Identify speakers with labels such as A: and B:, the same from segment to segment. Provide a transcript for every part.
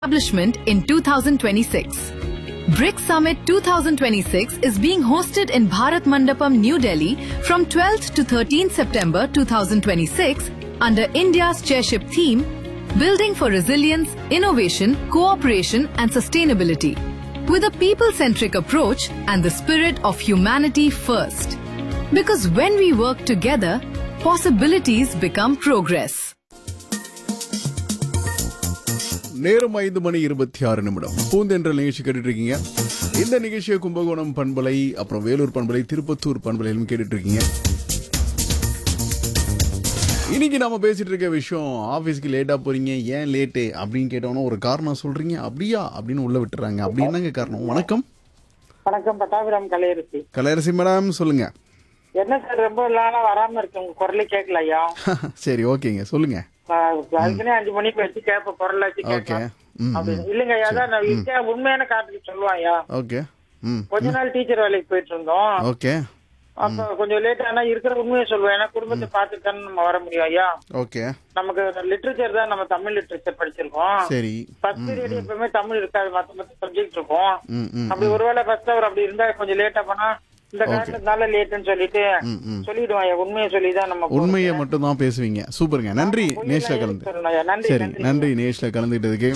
A: establishment in 2026. BRICS Summit 2026 is being hosted in Bharat Mandapam, New Delhi from 12th to 13th September 2026 under India's chairship theme Building for Resilience, Innovation, Cooperation and Sustainability with a people-centric approach and the spirit of humanity first. Because when we work together, possibilities become progress.
B: நேரம் ஐந்து மணி இருபத்தி ஆறு நிமிடம் பூந்தென்ற நிகழ்ச்சி கேட்டுட்டு இருக்கீங்க இந்த நிகழ்ச்சியை கும்பகோணம் பண்பலை அப்புறம் வேலூர் பண்பலை திருப்பத்தூர் பண்பலையிலும் கேட்டுட்டு இருக்கீங்க இன்னைக்கு நாம பேசிட்டு இருக்க விஷயம் ஆபீஸ்க்கு லேட்டா போறீங்க ஏன் லேட்டு அப்படின்னு கேட்டோம்னா ஒரு காரணம் சொல்றீங்க அப்படியா அப்படின்னு உள்ள விட்டுறாங்க அப்படி என்னங்க காரணம் வணக்கம்
C: வணக்கம் பட்டாபிராம் கலையரசி
B: கலையரசி மேடம் சொல்லுங்க
C: என்ன சார் ரொம்ப நாளா வராம இருக்கு உங்க குரலே கேட்கல ஐயா
B: சரி ஓகேங்க சொல்லுங்க
C: ஆஹ் அதுக்குன்னே அஞ்சு மணிக்கு வச்சு கேப்ப குரல் வச்சு
B: ஓகே
C: கேட்கலாம்
B: ம்
C: அப்படின்னு இல்லைங்க ஐயா அதான் நான் இருக்கேன், உண்மையான காரணத்துக்கு சொல்லுவான் ஐயா
B: ஓகே ம்
C: கொஞ்ச நாள் டீச்சர் வேலைக்கு போயிட்டு இருந்தோம்
B: ஓகே
C: அப்ப கொஞ்சம் லேட் ஆனா இருக்கிற உண்மையை சொல்லுவேன் ஏன்னா குடும்பத்தை பார்த்துட்டு நம்ம வர முடியும் ஐயா
B: ஓகே
C: நமக்கு லிட்ரேச்சர் தான் நம்ம தமிழ் லிட்ரேச்சர் படிச்சிருக்கோம்
B: சரி
C: ஃபர்ஸ்ட் பீரியட் எப்பவுமே தமிழ் இருக்காது மத்த மத்த சப்ஜெக்ட் இருக்கும்
B: ம் ம்
C: அப்படி ஒருவேளை ஃபர்ஸ்ட் அவர் அப்படி இருந்தா கொஞ்சம் லேட்டா போனா இந்த காரணத்தினால லேட்டுன்னு சொல்லிட்டு
B: ம் ம்
C: சொல்லிடுவான் ஐயா உண்மையை சொல்லிதான் நம்ம
B: உண்மையை மட்டும் தான் பேசுவீங்க சூப்பருங்க நன்றி நேஷ்ல கலந்து
C: சொல்லணும் ஐயா. நன்றி
B: சரி
C: நன்றி
B: நன்றி நேஷ்ல கலந்துக்கிட்டதுக்கு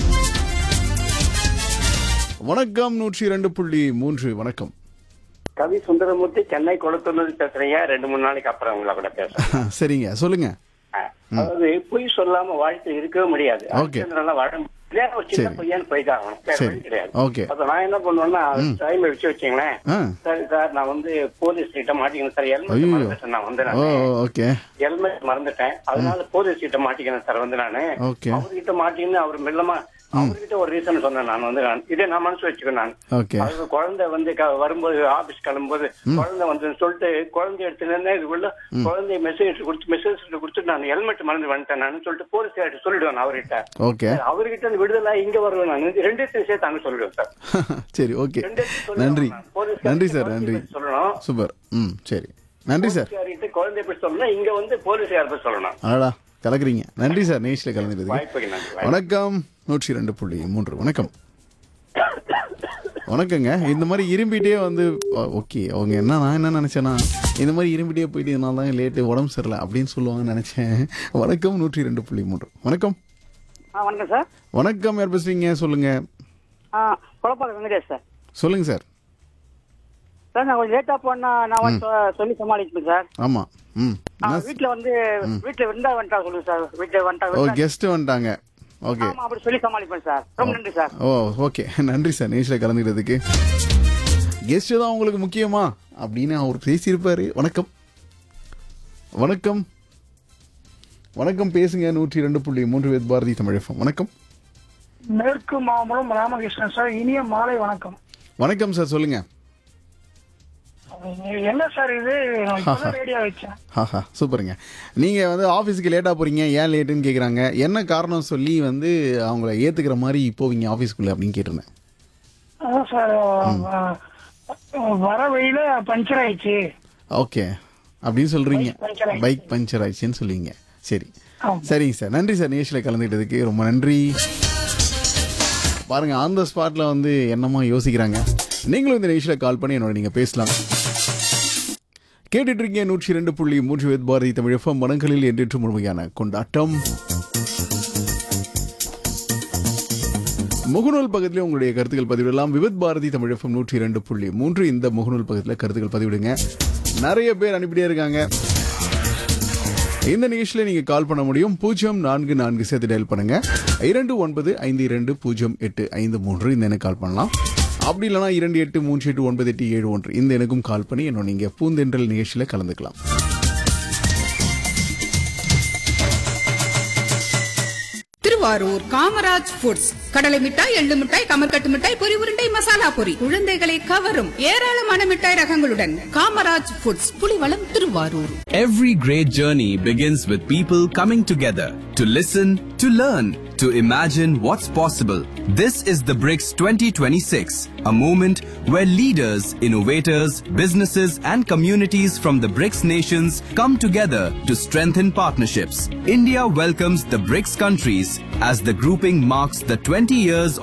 B: வணக்கம் நூற்றி இரண்டு புள்ளி மூன்று வணக்கம்
D: கவி சுந்தரமூர்த்தி சென்னை கொளத்தூர்ல பேசுறீங்க ரெண்டு மூணு நாளைக்கு அப்புறம் உங்களை கூட பேசுறேன்
B: சரிங்க சொல்லுங்க
D: அதாவது பொய் சொல்லாம வாழ்க்கை இருக்கவே முடியாது
B: Okay.
D: ஹரிச்சந்திரன்லாம் வாழ முடியாது ஒரு சின்ன
B: சரி.
D: பையன் போய் தான் ஆகணும் வேற
B: சரி.
D: வழி கிடையாது
B: ஓகே
D: அப்ப நான் என்ன பண்ணுவேன்னா டைம் வச்சு வச்சுங்களேன்
B: ஆ
D: சரி சார் நான் வந்து போலீஸ் கிட்ட மாட்டிக்கணும் சார் ஹெல்மெட்
B: ஐயோ.
D: மறந்துட்டேன் நான் வந்து
B: ஓ
D: நான்
B: ஓகே
D: ஹெல்மெட் மறந்துட்டேன் அதனால போலீஸ் கிட்ட மாட்டிக்கிறேன் சார் வந்து நானு
B: ஓகே
D: அவர்கிட்ட மாட்டிக்கின்னு அவர் மெல்லமா அவர்கிட்ட ஒரு ரீசன் சொன்னேன் நான் வந்து நான் இதே நான் மனசு வச்சுக்கணும் நான்
B: ஓகே
D: அது குழந்தை வந்து க- வரும்போது ஆபீஸ் கிளம்பும்போது குழந்தை வந்து சொல்லிட்டு குழந்தை எடுத்துனே இதுக்குள்ள குழந்தை மெசேஜ் கொடுத்து மெசேஜ் கொடுத்துட்டு நான் ஹெல்மெட் மறந்து வந்துட்டேன் நான் சொல்லிட்டு போலீஸ் கிட்ட சொல்லிடுவேன் அவர்கிட்ட
B: ஓகே
D: அவர்கிட்ட இருந்து விடுதலை இங்க வருவேன் நான் ரெண்டுத்தையும் சேர்த்து அங்க சொல்லிடுவேன் சார்
B: சரி ஓகே
D: ரெண்டுத்தையும் சொல்லிடுவேன்
B: நன்றி
D: நான். போலீஸ்காரர்கிட்ட
B: நன்றி சார்
D: குழந்தைய
B: நன்றி
D: பத்தி சொல்லணும்
B: சூப்பர் ம் சரி நன்றி சார்
D: போலீஸ்காரிட்ட குழந்தை பற்றி சொல்லணும் இங்க வந்து போலீஸ்கார பத்தி சொல்லணும்
B: அடடா கலக்குறீங்க நன்றி சார் நேஷ்ல கலந்துக்கிட்டதுக்கு
D: வாய்ப்புக்கு நன்றி வாய்ப்பு.
B: வணக்கம் நூற்றி ரெண்டு புள்ளி மூன்று வணக்கம் வணக்கங்க இந்த மாதிரி இரும்பிட்டே வந்து ஓகே அவங்க என்ன நான் என்ன நினைச்சேன்னா இந்த மாதிரி இரும்பிட்டே போயிட்டு இதனால தான் லேட்டு உடம்பு சரியில்லை அப்படின்னு சொல்லுவாங்கன்னு நினைச்சேன் வணக்கம் நூற்றி ரெண்டு புள்ளி மூன்று வணக்கம்
E: ஆ வணக்கம் சார்
B: வணக்கம் யார் பேசுறீங்க சொல்லுங்க
E: ஆ குழப்பாக்கம் வெங்கடேஷ் சார்
B: சொல்லுங்க சார்
E: சார் நான் கொஞ்சம் லேட்டாக போனா நான் வந்து சொ- சொல்லி சமாளிப்பேன் சார்
B: ஆமா ம்
E: ஆ, வீட்ல வந்து வீட்ல இருந்தா வந்துட்டா சொல்லுங்க சார் வீட்ல வந்துட்டா
B: ஓ
E: வந்துட்டா-
B: கெஸ்ட் வந்துட்டாங்க ஓகே
E: ஆமா அப்படி சொல்லி சமாளிப்பேன் சார் ரொம்ப நன்றி சார்
B: ஓ ஓகே நன்றி சார் நேஷில் கலந்துக்கிறதுக்கு கெஸ்ட் தான் உங்களுக்கு முக்கியமா அப்படின்னு அவர் பேசியிருப்பாரு வணக்கம் வணக்கம் வணக்கம் பேசுங்க நூற்றி ரெண்டு புள்ளி மூன்று வேத் பாரதி தமிழகம் வணக்கம்
F: மேற்கு மாம்பலம் ராமகிருஷ்ணன் சார் இனிய மாலை வணக்கம்
B: வணக்கம் சார் சொல்லுங்க
F: என்ன சார் இது நான் இப்பதான் ரேடியோ வச்சேன்
B: ஹாஹா சூப்பருங்க நீங்கள் வந்து ஆஃபீஸுக்கு லேட்டாக போகிறீங்க ஏன் லேட்டுன்னு கேட்குறாங்க என்ன காரணம் சொல்லி வந்து அவங்கள ஏற்றுக்கிற மாதிரி போவீங்க ஆஃபீஸ்க்குள்ளே அப்படின்னு கேட்டிருந்தேன்
F: அதான் சார் அஹ், வர வழியில பஞ்சர் ஆயிடுச்சு
B: ஓகே அப்படின்னு சொல்கிறீங்க
F: Bike puncture ஆயிடுச்சு.
B: பைக் பஞ்சர் ஆயிடுச்சுன்னு சொல்லுவீங்க சரி
F: ஆமா.
B: சரிங்க சார் நன்றி சார் நேஷில் கலந்துக்கிட்டதுக்கு ரொம்ப நன்றி பாருங்க ஆன் த ஸ்பாட்ல வந்து என்னமா யோசிக்கிறாங்க நீங்களும் இந்த நிகழ்ச்சியில் கால் பண்ணி என்னோட நீங்க பேசலாம் கேட்டுட்டு இருக்கீங்க நூற்றி ரெண்டு புள்ளி மூன்று வேத் பாரதி தமிழ் எஃப்எம் மனங்களில் என்றென்று முழுமையான கொண்டாட்டம் முகநூல் பக்கத்திலே உங்களுடைய கருத்துக்கள் பதிவிடலாம் விவித் பாரதி தமிழ் எஃப்எம் நூற்றி இரண்டு புள்ளி மூன்று இந்த முகநூல் பக்கத்தில் கருத்துக்கள் பதிவிடுங்க நிறைய பேர் அனுப்பிட்டே இருக்காங்க இந்த நிகழ்ச்சியில் நீங்க கால் பண்ண முடியும் பூஜ்ஜியம் நான்கு நான்கு சேர்த்து டயல் பண்ணுங்க இரண்டு ஒன்பது ஐந்து இரண்டு பூஜ்ஜியம் எட்டு ஐந்து மூன்று இந்த எனக்கு கால் பண்ணலாம் அப்படி இல்லைனா இரண்டு எட்டு மூன்று எட்டு ஒன்பது எட்டு ஏழு ஒன்று இந்த எனக்கும் கால் பண்ணி என்னோட நீங்க பூந்தென்றல் நிகழ்ச்சியில கலந்துக்கலாம்
G: திருவாரூர் காமராஜ் ஃபுட்ஸ் கடலை மிட்டாய் எள்ளு மிட்டாய் கமர்கட்டு மிட்டாய் பொரி உருண்டை மசாலா பொரி குழந்தைகளை கவரும் ஏராளமான மிட்டாய் ரகங்களுடன் Kamaraj foods Pulivalam Tiruvarur
H: Every great journey begins with people coming together to listen, to learn, to imagine what's possible. This is the BRICS 2026, a moment where leaders, innovators, businesses, and communities from the BRICS nations come together to strengthen partnerships. India welcomes the BRICS countries as the grouping marks the 20 years